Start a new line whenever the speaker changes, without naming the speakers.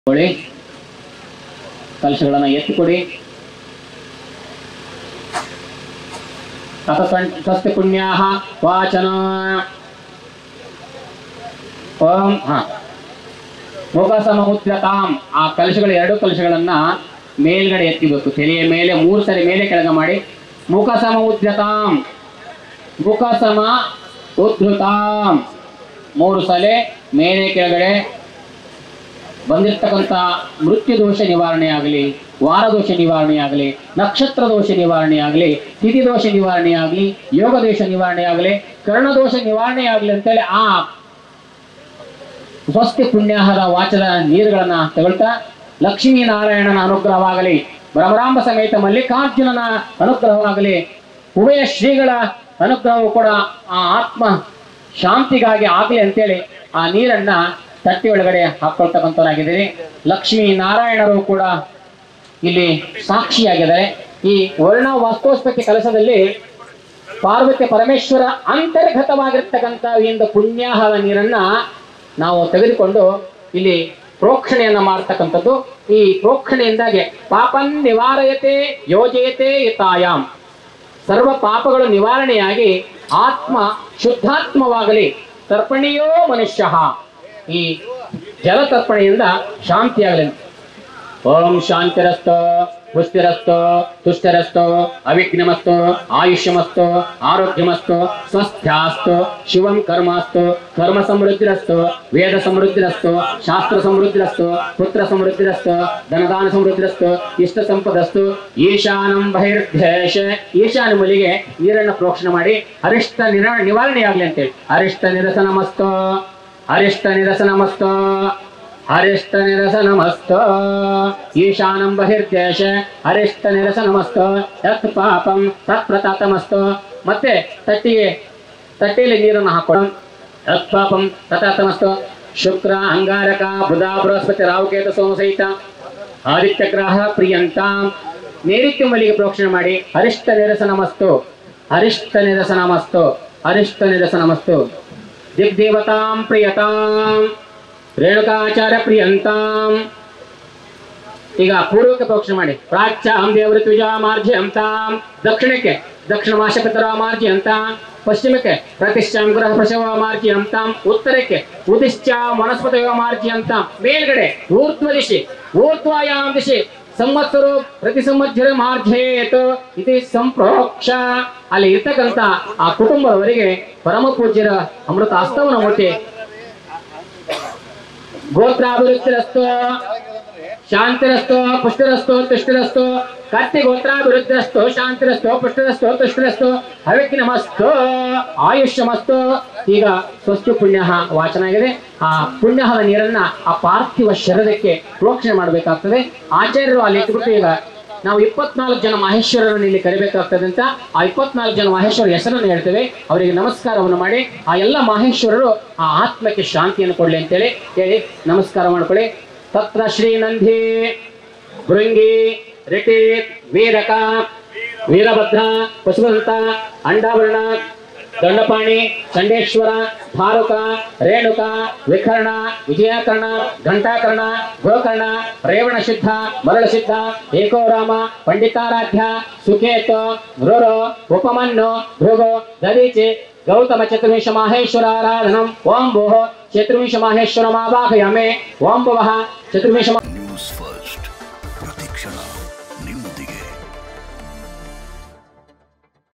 ಕೊಡಿ ಕಲಶಗಳನ್ನು ಎತ್ತಿಕೊಡಿ ಅಥ ಸ್ವಸ್ತಿ ಪುಣ್ಯಾಹ ವಾಚನ ಓಂ ಹಾ ಮುಖ ಸಮುದ್ರತಾಂ ಆ ಕಲಶಗಳ ಎರಡು ಕಲಶಗಳನ್ನ ಮೇಲ್ಗಡೆ ಎತ್ತಿಬೇಕು ತಲೆಯ ಮೇಲೆ ಮೂರು ಸರಿ ಮೇಲೆ ಕೆಳಗೆ ಮಾಡಿ ಮುಖ ಸಮ ಉದ್ಯತಾಂ ಮುಖ ಸಮ ಉದ್ಧತಾಂ ಮೂರು ಸಲ ಮೇಲೆ ಕೆಳಗಡೆ ಬಂದಿರ್ತಕ್ಕಂಥ ಮೃತ್ಯು ದೋಷ ನಿವಾರಣೆ ಆಗಲಿ ವಾರ ದೋಷ ನಿವಾರಣೆ ಆಗಲಿ ನಕ್ಷತ್ರ ದೋಷ ನಿವಾರಣೆ ಆಗಲಿ ತಿಥಿ ದೋಷ ನಿವಾರಣೆ ಆಗಲಿ ಯೋಗ ದೋಷ ನಿವಾರಣೆ ಆಗಲಿ ಕರ್ಣದೋಷ ನಿವಾರಣೆ ಆಗಲಿ ಅಂತೇಳಿ ಆ ಸ್ವಸ್ತಿ ಪುಣ್ಯಾಹದ ವಾಚದ ನೀರುಗಳನ್ನ ತಗೊಳ್ತಾ ಲಕ್ಷ್ಮೀನಾರಾಯಣನ ಅನುಗ್ರಹವಾಗಲಿ ಭ್ರಮರಾಂಬ ಸಮೇತ ಮಲ್ಲಿಕಾರ್ಜುನನ ಅನುಗ್ರಹವಾಗಲಿ ಉಭಯ ಶ್ರೀಗಳ ಅನುಗ್ರಹವು ಕೂಡ ಆ ಆತ್ಮ ಶಾಂತಿಗಾಗಿ ಆಗಲಿ ಅಂತೇಳಿ ಆ ನೀರನ್ನ ತಟ್ಟಿ ಒಳಗಡೆ ಹಾಕೊಳ್ತಕ್ಕಂಥವರಾಗಿದ್ದೀರಿ ಲಕ್ಷ್ಮೀ ನಾರಾಯಣರು ಕೂಡ ಇಲ್ಲಿ ಸಾಕ್ಷಿಯಾಗಿದ್ದಾರೆ ಈ ವರ್ಣ ವಾಸ್ತೋಸ್ಪತಿ ಕಲಸದಲ್ಲಿ ಪಾರ್ವತಿ ಪರಮೇಶ್ವರ ಅಂತರ್ಗತವಾಗಿರ್ತಕ್ಕಂಥ ಈ ಒಂದು ಪುಣ್ಯಾಹದ ನೀರನ್ನ ನಾವು ತೆಗೆದುಕೊಂಡು ಇಲ್ಲಿ ಪ್ರೋಕ್ಷಣೆಯನ್ನ ಮಾಡ್ತಕ್ಕಂಥದ್ದು ಈ ಪ್ರೋಕ್ಷಣೆಯಿಂದಾಗಿ ಪಾಪನ್ ನಿವಾರಯತೆ ಯೋಜಯತೆ ಯತಾಯಾಮ್ ಸರ್ವ ಪಾಪಗಳು ನಿವಾರಣೆಯಾಗಿ ಆತ್ಮ ಶುದ್ಧಾತ್ಮವಾಗಲಿ ತರ್ಪಣೆಯೋ ಮನುಷ್ಯ ಈ ಜಲತರ್ಪಣೆಯಿಂದ ಶಾಂತಿಯಾಗಲಿ ಓಂ ಶಾಂತಿರಸ್ತು ಪುಷ್ಟಿರಸ್ತು ತುಷ್ಟಿರಸ್ತು ಅವಿಘ್ನಮಸ್ತು ಆಯುಷ್ಯಮಸ್ತು ಆರೋಗ್ಯಮಸ್ತು ಸ್ವಸ್ಥ್ಯಾಸ್ತು ಶಿವಂ ಕರ್ಮಾಸ್ತು ಕರ್ಮ ಸಮೃದ್ಧಿರಸ್ತು ವೇದ ಸಮೃದ್ಧಿರಸ್ತು ಶಾಸ್ತ್ರ ಸಮೃದ್ಧಿರಸ್ತು ಪುತ್ರ ಸಮೃದ್ಧಿರಸ್ತು ಧನದಾನ ಸಮೃದ್ಧಿರಸ್ತು ಇಷ್ಟ ಸಂಪದಸ್ತು ಈಶಾನಂ ಬಹಿರ್ದೇಶ ಈಶಾನ ಮೂಲಿಗೆ ನೀರನ್ನು ಪ್ರೋಕ್ಷಣೆ ಮಾಡಿ ಅರಿಷ್ಟ ನಿರ ನಿವಾರಣೆಯಾಗಲಿ ಅಂತೇಳಿ ಅರಿಷ್ಟ ನಿರಸನಮಸ್ತು ಅರಿಷ್ಟ ನಿರಸನಮಸ್ತು ಅರಿಷ್ಟ ನಿರಸನಮಸ್ತು ಈಶಾನಂ ಬಹಿರ್ದೇಶ ಅರಿಷ್ಟ ನಿರಸನಮಸ್ತು ಯತ್ ಪಾಪಂ ತತ್ ಪ್ರತಾತಮಸ್ತು ಮತ್ತೆ ತಟ್ಟಿಗೆ ತಟ್ಟೆಯಲ್ಲಿ ನೀರನ್ನು ಹಾಕೊಳ್ಳ ಯತ್ ಪಾಪಂ ತಥಾತಮಸ್ತು ಶುಕ್ರ ಅಂಗಾರಕ ಬುಧ ಬೃಹಸ್ಪತಿ ರಾಹುಕೇತು ಸೋಮ ಸಹಿತ ಆದಿತ್ಯ ಗ್ರಹ ಪ್ರಿಯಂತಾಂ ನೈಋತ್ಯ ಮಲ್ಲಿಗೆ ಪ್ರೋಕ್ಷಣೆ ಮಾಡಿ ಅರಿಷ್ಟ ನಿರಸನಮಸ್ತು ಅರಿಷ್ಟ ನಿರಸನಮಸ್ತು ಅರಿಷ್ಟ ನಿರಸನಮಸ್ತು ದಿಗ್ದೇವತಾಂ ಪ್ರಿಯತಾಂ ರೇಣುಕಾಚಾರ್ಯ ಪ್ರಿಯಂತಾಂ ಈಗ ಪೂರ್ವಕ್ಕೆ ಪ್ರೋಕ್ಷಣೆ ಮಾಡಿ ಪ್ರಾಚ್ಯಾಂ ದೇವಋತ್ವಿಜ ಮಾರ್ಜ್ಯಂ ತಾಂ ದಕ್ಷಿಣಕ್ಕೆ ದಕ್ಷಿಣ ಮಾಶಪಿತರ ಮಾರ್ಜ್ಯಂ ತಾಂ ಪಶ್ಚಿಮಕ್ಕೆ ಪ್ರತಿಷ್ಠಾಂ ಗೃಹ ಪ್ರಸವ ಮಾರ್ಜ್ಯಂ ತಾಂ ಉತ್ತರಕ್ಕೆ ಉದಿಶ್ಚ ವನಸ್ಪತಯ ಮಾರ್ಜ್ಯಂ ತಾಂ ಮೇಲ್ಗಡೆ ಊರ್ಧ್ವ ದಿಶಿ ಊರ್ಧ್ವಾಯಾಂ ದಿಶಿ ಸಂವತ್ಸರು ಪ್ರತಿ ಸಂವತ್ಸರ ಮಾರ್ಜೇತ್ ಇದು ಸಂಪ್ರೋಕ್ಷ ಅಲ್ಲಿ ಇರ್ತಕ್ಕಂಥ ಆ ಕುಟುಂಬದವರಿಗೆ ಪರಮ ಪೂಜ್ಯರ ಅಮೃತ ಹಸ್ತವನ್ನು ಮುಟ್ಟಿ ಗೋತ್ರಾಭಿವೃದ್ಧಿರಸ್ತು ಶಾಂತಿರಸ್ತು ಪುಷ್ಟಿರಸ್ತು ತುಷ್ಟಿರಸ್ತು ಕತ್ತಿ ಗೋತ್ರಾಭಿವೃದ್ಧಿರಸ್ತು ಶಾಂತಿರಸ್ತು ಪುಷ್ಟಿರಸ್ತು ತುಷ್ಟಿರಸ್ತು ಹವಿಕ್ನಮಸ್ತು ಆಯುಷ್ಯಮಸ್ತು ಈಗ ಸ್ವಸ್ತು ಪುಣ್ಯ ವಾಚನ ಆಗಿದೆ ಆ ಪುಣ್ಯಹದ ನೀರನ್ನ ಆ ಪಾರ್ಥಿವ ಶರೀರಕ್ಕೆ ಪ್ರೋಕ್ಷಣೆ ಮಾಡಬೇಕಾಗ್ತದೆ ಆಚಾರ್ಯರು ಅಲ್ಲಿ ಇಟ್ಬಿಟ್ಟು ಈಗ ನಾವು ಇಪ್ಪತ್ನಾಲ್ಕು ಜನ ಮಹೇಶ್ವರರನ್ನು ಇಲ್ಲಿ ಕರಿಬೇಕಾಗ್ತದೆ ಅಂತ ಆ ಇಪ್ಪತ್ನಾಲ್ಕು ಜನ ಮಹೇಶ್ವರ ಹೆಸರನ್ನು ಹೇಳ್ತೇವೆ ಅವರಿಗೆ ನಮಸ್ಕಾರವನ್ನು ಮಾಡಿ ಆ ಎಲ್ಲ ಮಹೇಶ್ವರರು ಆ ಆತ್ಮಕ್ಕೆ ಶಾಂತಿಯನ್ನು ಕೊಡ್ಲಿ ಅಂತೇಳಿ ಹೇಳಿ ನಮಸ್ಕಾರ ಮಾಡ್ಕೊಳ್ಳಿ ತತ್ರ ಶ್ರೀನಂದಿ ಭೃಂಗಿ ರಿಟಿ ವೀರಕ ವೀರಭದ್ರ ಪಶುಪಂತ ಅಂಡಾಭರಣ ದಂಡಪಾಣಿ ಚಂಡೇಶ್ವರ ಭಾರುಕ ರೇಣುಕ ವಿಕರ್ಣ ವಿಜಯಕರ್ಣ ಘಂಟಾಕರ್ಣ ಗೋಕರ್ಣ ರೇವಣ ಸಿದ್ಧ ಮರಳ ಸಿದ್ಧ ಏಕೋರಾಮ ಪಂಡಿತಾರಾಧ್ಯ ಸುಖೇತ ಮೃರು ಉಪಮನ್ನು ಭೃಗು ದದೀಚಿ ಗೌತಮ ಚತುರ್ವಿಂಶ ಮಾಹೇಶ್ವರ ಆರಾಧನಂ ಓಂ ಭೋಃ ಚತುರ್ವಿಂಶ ಮಾಹೇಶ್ವರಮಾವಾಹಯಾಮೆ ಓಂ ಭುವಃ ಚತುರ್ವಿಂಶ ಮಾ-
ನ್ಯೂಸ್ ಫಸ್ಟ್ ಪ್ರತಿಕ್ಷಣ ನಿಮ್ಮೊಂದಿಗೆ